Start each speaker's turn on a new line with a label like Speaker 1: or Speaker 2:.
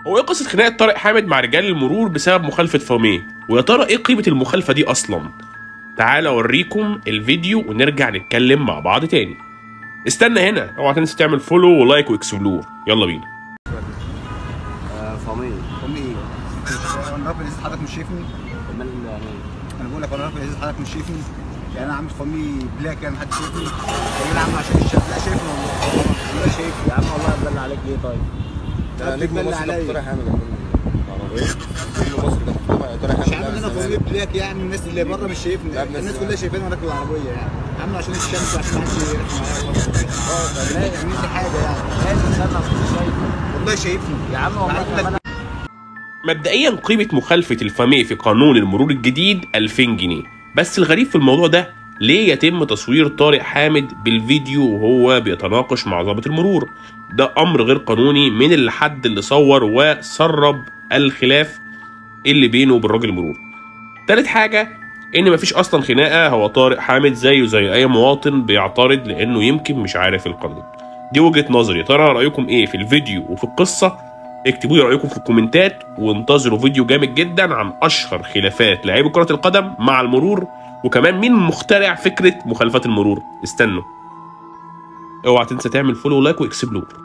Speaker 1: هو ايه قصه خناقه طارق حامد مع رجال المرور بسبب مخالفه فاميه ويا ترى ايه قيمه المخالفه دي اصلا تعال اوريكم الفيديو ونرجع نتكلم مع بعض تاني استنى هنا اوعى تنسى تعمل فولو ولايك واكسبلور يلا بينا
Speaker 2: فامي
Speaker 3: امي ايه؟ انا رافع ازاز حضرتك مش شايفني؟
Speaker 2: امال يعني
Speaker 3: انا بقول لك انا رافع ازاز حضرتك مش شايفني؟ يعني انا عامل فامي بلاك يعني محدش شايفني؟ يعني انا عامل عشان الشاب لا شايفني والله والله شايف
Speaker 2: يا عم والله اتبلى عليك ليه طيب؟
Speaker 3: ده
Speaker 4: نجم
Speaker 3: بتتبلى
Speaker 4: مصر ده
Speaker 3: عليا.
Speaker 4: طارق حامد ايه؟ نجم مصر ده طارق
Speaker 3: مش
Speaker 4: حامد
Speaker 3: عامل انا
Speaker 4: لابس
Speaker 3: فامي
Speaker 4: زمان.
Speaker 3: بلاك يعني الناس اللي بره مش شايفني
Speaker 4: لا، الناس
Speaker 3: الناس
Speaker 4: اللي-
Speaker 3: كلها شايفاني وانا راكب العربيه يعني عامله عشان الشمس عشان محدش يعرف معايا لا يعمل لي حاجه يعني
Speaker 2: لازم استنى اصل شايف
Speaker 3: والله شايفني
Speaker 2: يا عم والله
Speaker 3: عارف
Speaker 2: كمان
Speaker 1: مبدئيا قيمة مخالفة الفاميه في قانون المرور الجديد 2000 جنيه بس الغريب في الموضوع ده ليه يتم تصوير طارق حامد بالفيديو وهو بيتناقش مع ضابط المرور ده امر غير قانوني من الحد اللي صور وسرب الخلاف اللي بينه وبين راجل المرور تالت حاجة ان مفيش اصلا خناقة هو طارق حامد زيه زي اي مواطن بيعترض لانه يمكن مش عارف القانون دي وجهة نظري يا ترى رايكم ايه في الفيديو وفي القصة اكتبوا لي رايكم في الكومنتات وانتظروا فيديو جامد جدا عن اشهر خلافات لاعبي كره القدم مع المرور وكمان مين مخترع فكره مخالفات المرور استنوا اوعى تنسى تعمل فولو ولايك واكسبلور